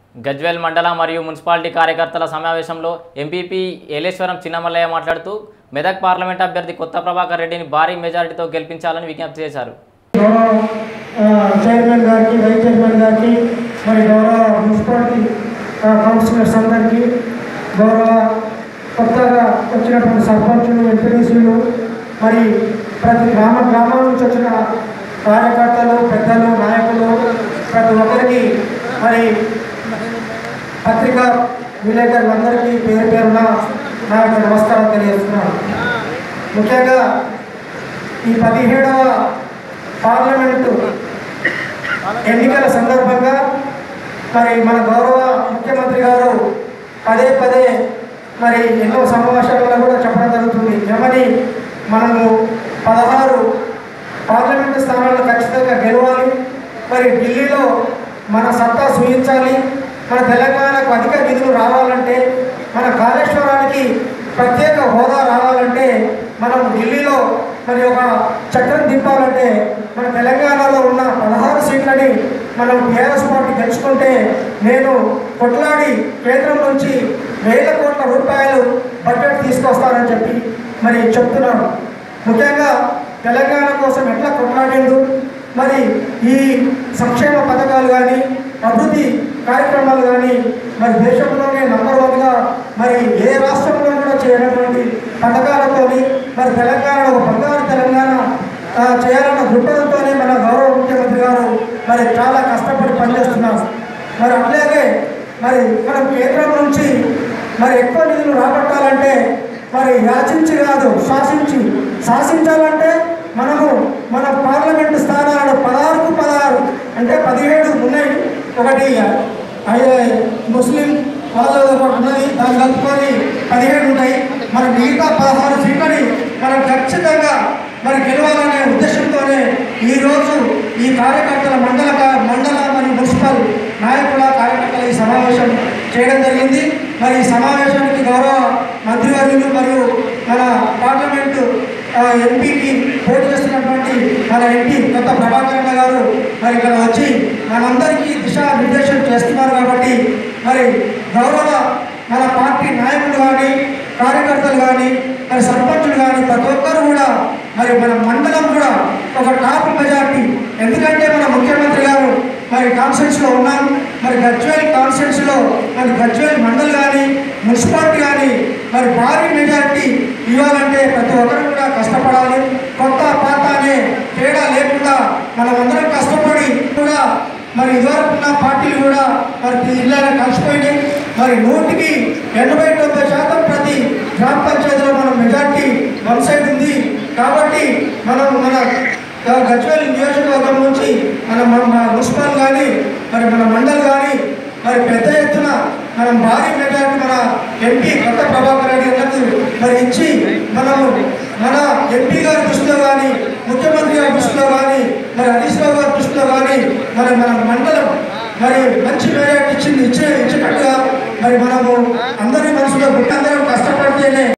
గజ్వేల్ మండల మరియు మున్సిపాలిటీ కార్యకర్తల సమావేశంలో ఎంపీపీ ఏలేశ్వరం చిన్నమల్లయ్య మాట్లాడుతూ మెదక్ పార్లమెంట్ అభ్యర్థి కొత్త ప్రభాకర్ రెడ్డిని భారీ మెజారిటీతో గెలిపించాలని విజ్ఞప్తి చేశారు గౌరవ ఆ, చైర్మన్ గారికి వైస్ చైర్మన్ గారికి మరి గౌరవ మున్సిపాలిటీ ఆ, కౌన్సిలర్స్ అందరికీ గౌరవ కొత్తగా వచ్చినటువంటి సర్పంచులు ఎంపీడీసీలు మరి ప్రతి గ్రామ గ్రామం నుంచి వచ్చిన కార్యకర్తలు పెద్దలు నాయకులు ప్రతి ఒక్కరికి మరి పత్రికా విలేకరులందరికీ పేరు పేరున నా యొక్క నమస్కారం తెలియజేస్తున్నాను ముఖ్యంగా ఈ పదిహేడవ పార్లమెంటు ఎన్నికల సందర్భంగా మరి మన గౌరవ ముఖ్యమంత్రి గారు పదే పదే మరి ఎన్నో సమావేశాలలో కూడా చెప్పడం జరుగుతుంది ఏమని మనము పదహారు పార్లమెంటు స్థానాలను ఖచ్చితంగా గెలవాలి మరి ఢిల్లీలో మన సత్తా సూచించాలి మన తెలంగాణకు అధిక నిధులు రావాలంటే మన కాళేశ్వరానికి ప్రత్యేక హోదా రావాలంటే మనం ఢిల్లీలో మరి ఒక చక్రం దింపాలంటే మన తెలంగాణలో ఉన్న పదహారు సీట్లని మనం టీఆర్ఎస్ పార్టీ గెలుచుకుంటే నేను కొట్లాడి కేంద్రం నుంచి వేల కోట్ల రూపాయలు బడ్జెట్ తీసుకొస్తానని చెప్పి మరి చెప్తున్నాను ముఖ్యంగా తెలంగాణ కోసం ఎట్లా కొట్లాడిండు మరి ఈ సంక్షేమ పథకాలు కానీ అభివృద్ధి కార్యక్రమాలు కానీ మరి దేశంలోనే నంబర్ వన్గా మరి ఏ రాష్ట్రంలో కూడా చేయనటువంటి పథకాలతోని మరి తెలంగాణ ఒక బంగారు తెలంగాణ ఆ, చేయాలన్న దృక్పథంతోనే మన గౌరవ ముఖ్యమంత్రి గారు మరి చాలా కష్టపడి పనిచేస్తున్నారు మరి అట్లాగే మరి మనం కేంద్రం నుంచి మరి ఎక్కువ నిధులు రాబట్టాలంటే మరి యాచించి కాదు శాసించి శాసించాలంటే మనము మన పార్లమెంటు స్థానాలను పదహారుకు పదహారు అంటే పదిహేడు ఉన్నాయి ఒకటి ఐ- ముస్లిం వాళ్ళు ఒకటి ఉన్నది దాన్ని కలుపుకొని పదిహేడు ఉంటాయి మన మిగతా పదహారు సీట్లని మనం ఖచ్చితంగా మరి గెలవాలనే ఉద్దేశంతోనే ఈరోజు ఈ కార్యకర్తల మండల కా- మండల మరియు మున్సిపల్ నాయకుల కార్యకర్తల ఈ సమావేశం చేయడం జరిగింది మరి ఈ సమావేశానికి గౌరవ మంత్రివర్యులు మరియు మన పార్లమెంటు ఆ, ఎంపీకి పోటీ చేస్తున్నటువంటి మన ఎంపీ కొత్త ప్రభాకర్ అన్న గారు మరి ఇక్కడ వచ్చి మనందరికీ దిశానిర్దేశం చేస్తున్నారు కాబట్టి మరి గౌరవ మన పార్టీ నాయకులు కానీ కార్యకర్తలు కానీ మరి సర్పంచులు కానీ ప్రతి ఒక్కరు కూడా మరి మన మండలం కూడా ఒక టాప్ మెజార్టీ ఎందుకంటే మన ముఖ్యమంత్రి గారు మరి కాన్ఫరెన్స్లో ఉన్నాం మరి గజ్వేల్ కాన్ఫరెన్స్లో మరి గజ్వేల్ మండల్ కానీ మున్సిపాలిటీ కానీ మరి భారీ మెజార్టీ ఇవ్వాలంటే ప్రతి ఒక్కరు కూడా కష్టపడాలి కొత్త పాత అనే తేడా లేకుండా మనం అందరం కష్టపడి కూడా మరి ఇదివరకు ఉన్న పార్టీలు కూడా మరి జిల్లాలో కలిసిపోయినాయి మరి నూటికి ఎనభై తొంభై శాతం ప్రతి గ్రామ పంచాయతీలో మన మెజార్టీ వన్ సైడ్ ఉంది కాబట్టి మనం మన గజ్వేల్ నియోజకవర్గం నుంచి మన మన మన మున్సిపల్ కానీ మరి మన మండల్ కానీ మరి పెద్ద ఎత్తున మనం భారీ మెజార్టీ మన ఎంపీ కొత్త ప్రభాకర్ రెడ్డి గారికి మరి ఇచ్చి మనము మన ఎంపీ గారి దృష్టిలో కానీ ముఖ్యమంత్రి గారి దృష్టిలో కానీ మరి హరీష్ రావు గారి దృష్టిలో కానీ మరి మన మండలం మరి మంచి మెజార్టీ ఇచ్చింది ఇచ్చే ఇచ్చేటట్టుగా మరి మనము అందరి మనసులో అందరం కష్టపడితేనే